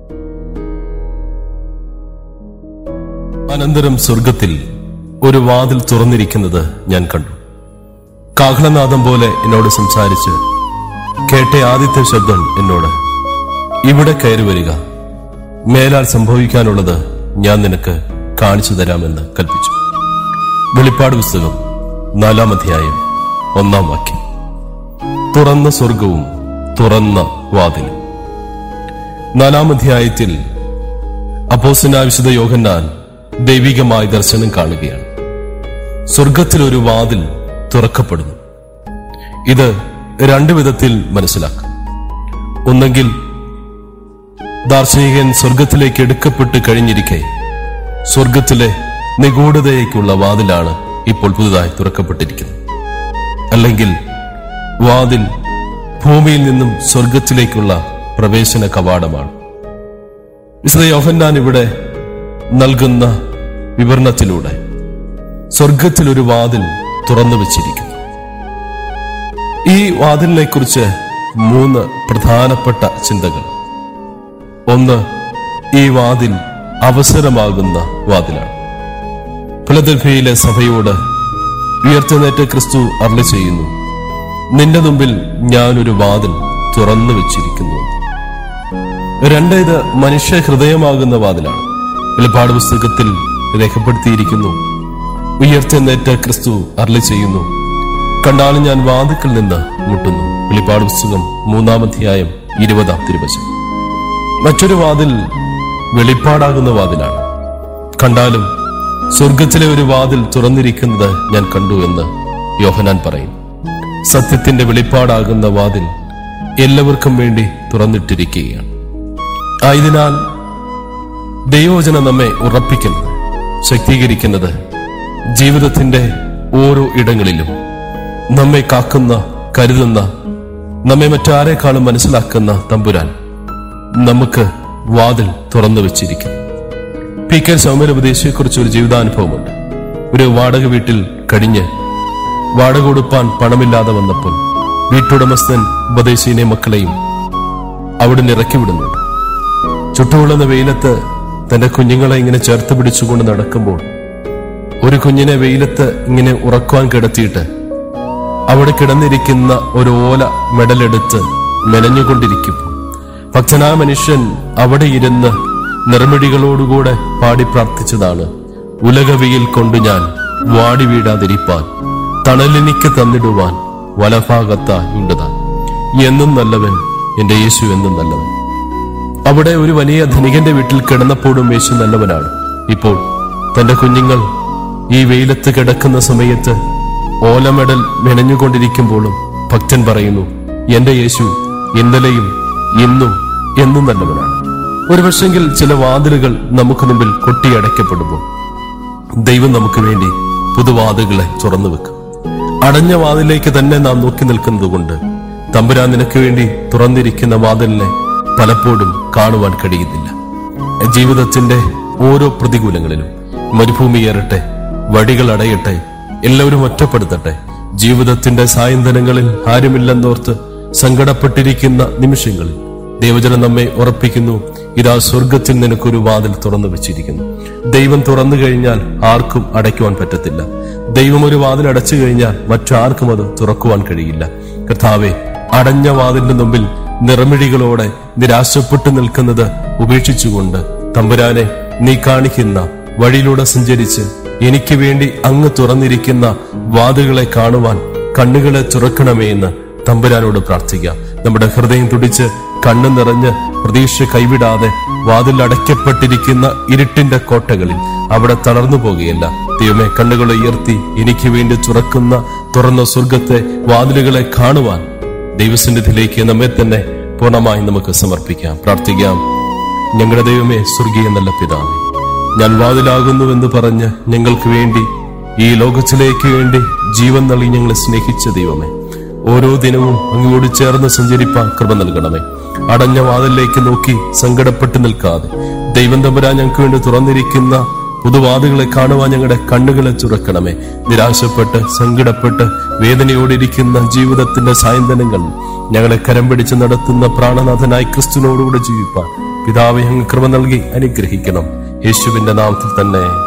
അനന്തരം സ്വർഗത്തിൽ ഒരു വാതിൽ തുറന്നിരിക്കുന്നത് ഞാൻ കണ്ടു കാഹളനാദം പോലെ എന്നോട് സംസാരിച്ച് കേട്ട ആദ്യത്തെ ശബ്ദം എന്നോട് ഇവിടെ കയറി വരിക മേലാൽ സംഭവിക്കാനുള്ളത് ഞാൻ നിനക്ക് കാണിച്ചു തരാമെന്ന് കൽപ്പിച്ചു വെളിപ്പാട് പുസ്തകം നാലാം അധ്യായം ഒന്നാം വാക്യം തുറന്ന സ്വർഗവും തുറന്ന വാതിലും നാലാം അധ്യായത്തിൽ അപ്പോസന വിശുദ്ധ യോഹന്നാൻ ദൈവികമായ ദർശനം കാണുകയാണ് സ്വർഗത്തിൽ ഒരു വാതിൽ തുറക്കപ്പെടുന്നു ഇത് രണ്ടു വിധത്തിൽ മനസ്സിലാക്കാം ഒന്നെങ്കിൽ ദാർശനികൻ സ്വർഗത്തിലേക്ക് എടുക്കപ്പെട്ട് കഴിഞ്ഞിരിക്കെ സ്വർഗത്തിലെ നിഗൂഢതയേക്കുള്ള വാതിലാണ് ഇപ്പോൾ പുതുതായി തുറക്കപ്പെട്ടിരിക്കുന്നത് അല്ലെങ്കിൽ വാതിൽ ഭൂമിയിൽ നിന്നും സ്വർഗത്തിലേക്കുള്ള പ്രവേശന കവാടമാണ് വിശുദ്ധ യോഹന്നാൻ ഇവിടെ നൽകുന്ന വിവരണത്തിലൂടെ സ്വർഗത്തിൽ ഒരു വാതിൽ തുറന്നു വച്ചിരിക്കുന്നു ഈ വാതിലിനെ കുറിച്ച് മൂന്ന് പ്രധാനപ്പെട്ട ചിന്തകൾ ഒന്ന് ഈ വാതിൽ അവസരമാകുന്ന വാതിലാണ് ഫിലദൽഫിയയിലെ സഭയോട് ഉയർത്തുന്നേറ്റ ക്രിസ്തു അർളി ചെയ്യുന്നു നിന്റെ മുമ്പിൽ ഞാനൊരു വാതിൽ തുറന്നു വെച്ചിരിക്കുന്നു രണ്ട് ഇത് മനുഷ്യ ഹൃദയമാകുന്ന വാതിലാണ് വെളിപ്പാട് പുസ്തകത്തിൽ രേഖപ്പെടുത്തിയിരിക്കുന്നു ഉയർത്തെന്നേറ്റ ക്രിസ്തു അർളി ചെയ്യുന്നു കണ്ടാലും ഞാൻ വാതുക്കൾ നിന്ന് മുട്ടുന്നു വെളിപ്പാട് പുസ്തകം മൂന്നാം അധ്യായം ഇരുപതാം തിരുവശം മറ്റൊരു വാതിൽ വെളിപ്പാടാകുന്ന വാതിലാണ് കണ്ടാലും സ്വർഗത്തിലെ ഒരു വാതിൽ തുറന്നിരിക്കുന്നത് ഞാൻ കണ്ടു എന്ന് യോഹനാൻ പറയും സത്യത്തിന്റെ വെളിപ്പാടാകുന്ന വാതിൽ എല്ലാവർക്കും വേണ്ടി തുറന്നിട്ടിരിക്കുകയാണ് ആയതിനാൽ ദൈവവചനം നമ്മെ ഉറപ്പിക്കുന്നത് ശക്തീകരിക്കുന്നത് ജീവിതത്തിന്റെ ഓരോ ഇടങ്ങളിലും നമ്മെ കാക്കുന്ന കരുതുന്ന നമ്മെ മറ്റാരെക്കാളും മനസ്സിലാക്കുന്ന തമ്പുരാൻ നമുക്ക് വാതിൽ തുറന്നു വെച്ചിരിക്കുന്നു പി കെ സൗമ്യപദേശിയെ കുറിച്ച് ഒരു ജീവിതാനുഭവമുണ്ട് ഒരു വാടക വീട്ടിൽ കഴിഞ്ഞ് വാടക കൊടുപ്പാൻ പണമില്ലാതെ വന്നപ്പോൾ വീട്ടുടമസ്ഥൻ ഉപദേശിനെ മക്കളെയും അവിടുന്ന് ഇറക്കി വിടുന്നുണ്ട് ചുട്ടുകൊള്ളുന്ന വെയിലത്ത് തന്റെ കുഞ്ഞുങ്ങളെ ഇങ്ങനെ ചേർത്ത് പിടിച്ചുകൊണ്ട് നടക്കുമ്പോൾ ഒരു കുഞ്ഞിനെ വെയിലത്ത് ഇങ്ങനെ ഉറക്കുവാൻ കിടത്തിയിട്ട് അവിടെ കിടന്നിരിക്കുന്ന ഒരു ഓല മെഡലെടുത്ത് മെനഞ്ഞുകൊണ്ടിരിക്കും ഭക്തനായ മനുഷ്യൻ അവിടെ ഇരുന്ന് നിർമ്മിടികളോടുകൂടെ പാടി പ്രാർത്ഥിച്ചതാണ് ഉലകവിയിൽ കൊണ്ട് ഞാൻ വാടി വീഴാതിരിപ്പാൻ തണലിനിക്ക് തന്നിടുവാൻ വലഭാഗത്തായുണ്ടതാ എന്നും നല്ലവൻ എന്റെ യേശു എന്നും നല്ലവൻ അവിടെ ഒരു വലിയ ധനികന്റെ വീട്ടിൽ കിടന്നപ്പോഴും യേശു നല്ലവനാണ് ഇപ്പോൾ തന്റെ കുഞ്ഞുങ്ങൾ ഈ വെയിലത്ത് കിടക്കുന്ന സമയത്ത് ഓലമെടൽ മെനഞ്ഞുകൊണ്ടിരിക്കുമ്പോഴും ഭക്തൻ പറയുന്നു എന്റെ യേശു ഇന്നലെയും ഇന്നും എന്നും നല്ലവനാണ് ഒരു പക്ഷെങ്കിൽ ചില വാതിലുകൾ നമുക്ക് മുമ്പിൽ കൊട്ടിയടയ്ക്കപ്പെടുമ്പോൾ ദൈവം നമുക്ക് വേണ്ടി പുതുവാതിലുകളെ തുറന്നു വെക്കും അടഞ്ഞ വാതിലേക്ക് തന്നെ നാം നോക്കി നിൽക്കുന്നത് കൊണ്ട് തമ്പുരാൻ നിനക്ക് വേണ്ടി തുറന്നിരിക്കുന്ന വാതിലിനെ പലപ്പോഴും കാണുവാൻ കഴിയുന്നില്ല ജീവിതത്തിന്റെ ഓരോ പ്രതികൂലങ്ങളിലും മരുഭൂമിയേറട്ടെ വഴികൾ അടയട്ടെ എല്ലാവരും ഒറ്റപ്പെടുത്തട്ടെ ജീവിതത്തിന്റെ സായന്തനങ്ങളിൽ ആരുമില്ലെന്നോർത്ത് സങ്കടപ്പെട്ടിരിക്കുന്ന നിമിഷങ്ങളിൽ ദൈവജനം നമ്മെ ഉറപ്പിക്കുന്നു ഇതാ സ്വർഗത്തിൽ നിനക്കൊരു വാതിൽ തുറന്നു വെച്ചിരിക്കുന്നു ദൈവം തുറന്നു കഴിഞ്ഞാൽ ആർക്കും അടയ്ക്കുവാൻ പറ്റത്തില്ല ദൈവം ഒരു വാതിൽ അടച്ചു കഴിഞ്ഞാൽ മറ്റാർക്കും അത് തുറക്കുവാൻ കഴിയില്ല കർത്താവെ അടഞ്ഞ വാതിലിന്റെ മുമ്പിൽ നിറമിഴികളോടെ നിരാശപ്പെട്ടു നിൽക്കുന്നത് ഉപേക്ഷിച്ചുകൊണ്ട് തമ്പുരാനെ നീ കാണിക്കുന്ന വഴിയിലൂടെ സഞ്ചരിച്ച് എനിക്ക് വേണ്ടി അങ്ങ് തുറന്നിരിക്കുന്ന വാതുകളെ കാണുവാൻ കണ്ണുകളെ തുറക്കണമേ എന്ന് തമ്പുരാനോട് പ്രാർത്ഥിക്കാം നമ്മുടെ ഹൃദയം തുടിച്ച് കണ്ണു നിറഞ്ഞ് പ്രതീക്ഷ കൈവിടാതെ വാതിൽ അടയ്ക്കപ്പെട്ടിരിക്കുന്ന ഇരുട്ടിന്റെ കോട്ടകളിൽ അവിടെ തളർന്നു പോകുകയല്ല ദൈവമേ കണ്ണുകൾ ഉയർത്തി എനിക്ക് വേണ്ടി തുറക്കുന്ന തുറന്ന സ്വർഗത്തെ വാതിലുകളെ കാണുവാൻ ദൈവസന്നിധിയിലേക്ക് നമ്മെ തന്നെ പൂർണ്ണമായി നമുക്ക് സമർപ്പിക്കാം പ്രാർത്ഥിക്കാം ഞങ്ങളുടെ ദൈവമേ സ്വർഗീയ നല്ല പിതാവേ ഞാൻ വാതിലാകുന്നുവെന്ന് പറഞ്ഞ് ഞങ്ങൾക്ക് വേണ്ടി ഈ ലോകത്തിലേക്ക് വേണ്ടി ജീവൻ നൽകി ഞങ്ങളെ സ്നേഹിച്ച ദൈവമേ ഓരോ ദിനവും അങ്ങോട് ചേർന്ന് സഞ്ചരിപ്പാൻ കൃപ നൽകണമേ അടഞ്ഞ വാതിലേക്ക് നോക്കി സങ്കടപ്പെട്ട് നിൽക്കാതെ ദൈവം തമ്പുരാൻ ഞങ്ങൾക്ക് വേണ്ടി തുറന്നിരിക്കുന്ന പുതുവാതുകളെ കാണുവാൻ ഞങ്ങളുടെ കണ്ണുകളെ തുറക്കണമേ നിരാശപ്പെട്ട് സങ്കടപ്പെട്ട് വേദനയോടിരിക്കുന്ന ജീവിതത്തിന്റെ സായന്തനങ്ങൾ ഞങ്ങളെ കരം പിടിച്ച് നടത്തുന്ന പ്രാണനാഥനായി ക്രിസ്തുവിനോടുകൂടെ ജീവിപ്പാൻ പിതാവെ അങ്ങ് കൃപ നൽകി അനുഗ്രഹിക്കണം യേശുവിന്റെ നാമത്തിൽ തന്നെ